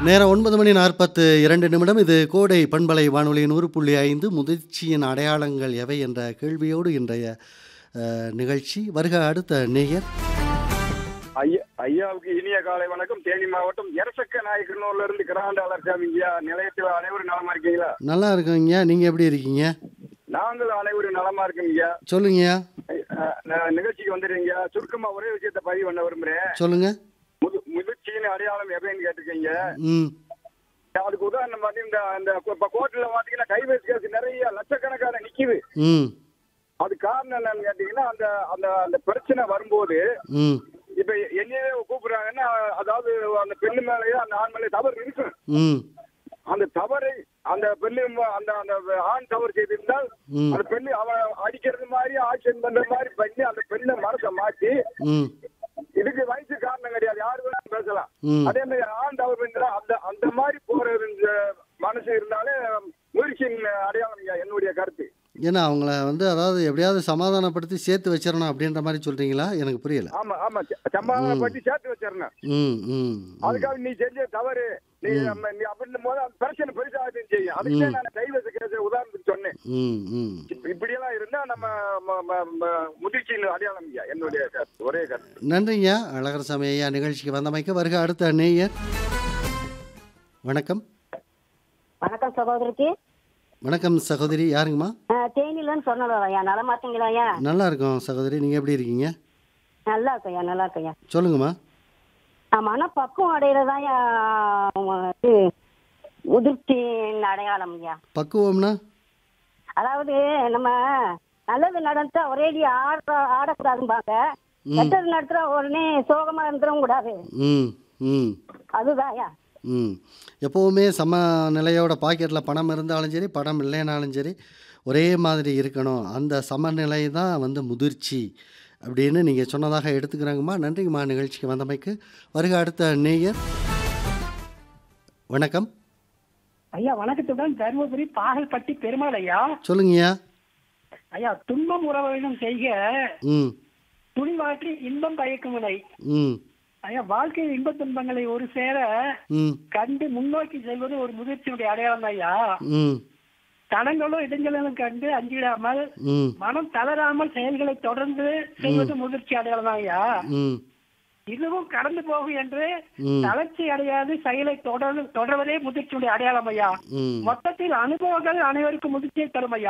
நேரம் ஒன்பது மணி நாற்பத்து இரண்டு நிமிடம் இது கோடை பண்பலை வானொலி நூறு புள்ளி ஐந்து முதிர்ச்சியின் அடையாளங்கள் எவை என்ற கேள்வியோடு இன்றைய அஹ், நிகழ்ச்சி வருக அடுத்த நேயர் ஐயா ஐயாவுக்கு இனிய காலை வணக்கம் தேனி மாவட்டம் எரசக்க நாயக்கனூர்ல இருந்து கிராண்டாளர் சாமிங்கய்யா நிலையத்தில் அனைவரும் நலமா இருக்கீங்களா நல்லா இருக்கீங்க நீங்கள் எப்படி இருக்கீங்க நாங்கள் அனைவரும் நலமா இருக்கீங்க சொல்லுங்கய்யா நிகழ்ச்சிக்கு வந்துடுறீங்க சுருக்கமா ஒரே விஷயத்த பதிவு பண்ண விரும்புறேன் சொல்லுங்க முது முதிர்ச்சியின் அடையாளம் எவைன்னு கேட்டிருக்கீங்க ம் அதுக்கு உதாரணம் பாத்தீங்கன்னா இந்த அந்த இப்ப கோர்ட்ல பாத்தீங்கன்னா கைவேசி கேஸ் நிறைய லட்சக்கணக்கான நிக்குது ம் அது காரணம் என்னன்னு கேட்டீங்கன்னா அந்த அந்த அந்த பிரச்சனை வரும்போது ம் இப்ப என்னையே கூப்பிடுறாங்கன்னா அதாவது அந்த பெண்ணு மேலேயோ அந்த ஆண் மேலேயோ தவறு இருக்கும் ம் அந்த தவறை அந்த பெண்ணு ம- அந்த அந்த ஆண் தவறு செய்திருந்தால் ம். அந்த பெண்ணு அவ அடிக்கிறது மாதிரி ஆக்ஷன் பண்ற மாதிரி பண்ணி அந்த பெண்ணை மனசை மாத்தி ம் இதுக்கு வயசு காரணம் கிடையாது யாரு வேணாலும் பேசலாம் ம். அதே மாதிரி ஆண் தவறு பண்ணா அந்த அந்த மாதிரி போற இந்த மனசு இருந்தாலே முயற்சியின் அடையாளம் ஐயா, என்னுடைய கருத்து ஏன்னா அவங்கள வந்து அதாவது எப்படியாவது சமாதானப்படுத்தி சேர்த்து வச்சிடணும் அப்படின்ற மாதிரி சொல்கிறீங்களா எனக்கு புரியல ஆமா ஆமா ச- சமாதானப்படுத்தி சேர்த்து வச்சிடணும் ம் ம் ம். அதுக்காக நீ செஞ்ச தவறு நீ நம்ம- நீ அப்படின்னு போது அந்த பிரச்சனை பெருசாக செய்யும் அதுக்கு நான் கைவச கேச உதாரணத்துக்கு சொன்னேன் ம் ம் இப்ப- இப்படியெல்லாம் இருந்தா நம்ம ம- ம- ம- முதிர்ச்சியின் அடையாளம் ஐயா, என்னுடைய கருத்து ஒரே கருத்து நன்றிங்க அழகரசாமி ஐயா நிகழ்ச்சிக்கு வந்தமைக்கு வருக அடுத்த நேயர் வணக்கம் வணக்கம் சகோதரிக்கு வணக்கம் சகோதரி யாருங்கம்மா தேனிலன்னு சொன்னதா ஐயா நலமா இருக்கீங்களா ஐயா நல்லா இருக்கோம் சகோதரி நீங்கள் எப்படி இருக்கீங்க நல்லா இருக்கையா நல்லா இருக்கையா சொல்லுங்கம்மா மன பக்குவம் அடையிறதா ஐயா இது முதிர்ச்சியின் அடையாளம் ஐயா பக்குவம்னா அதாவது நம்ம நல்லது நடந்தா ஒரேடி ஆட ஆடக்கூடாதும்பாங்க ம். கெட்டது நடத்துறா உடனே சோகமா இருந்துடவும் கூடாது ம் ம் அதுதான் ஐயா ம் எப்போவுமே சம நிலையோட பாக்கெட்டில் பணம் இருந்தாலும் சரி பணம் இல்லைனாலும் சரி ஒரே மாதிரி இருக்கணும் அந்த சமநிலை தான் வந்து முதிர்ச்சி அப்படின்னு நீங்கள் சொன்னதாக எடுத்துக்கிறாங்கம்மா நன்றிங்கம்மா நிகழ்ச்சிக்கு வந்தமைக்கு வருக அடுத்த நேயர் வணக்கம் ஐயா வணக்கத்துடன் தருமபுரி பாகல்பட்டி பெருமாள் ஐயா சொல்லுங்கய்யா ஐயா துன்பம் உறவினம் செய்க ம் துணிவாற்றி இன்பம் பயக்கும் வினை ம் ஐயா வாழ்க்கை இன்ப துன்பங்களை ஒரு சேர ம் கண்டு முன்னோக்கி செல்வது ஒரு முதிர்ச்சியுடைய அடையாளம் ஐயா ம் தடங்களும் இடைஞ்சலும் கண்டு அஞ்சிடாமல் ம் மனம் தளராமல் செயல்களை தொடர்ந்து செய்வது முதிர்ச்சி அடையாளம் ஐயா ம் இதுவும் கடந்து போகும் என்று ம். தளர்ச்சி அடையாது செயலை தொடர் தொடர்வதே முதிர்ச்சியுடைய அடையாளம் ஐயா ம் மொத்தத்தில் அனுபவங்கள் அனைவருக்கும் முதிர்ச்சியை தரும் ஐயா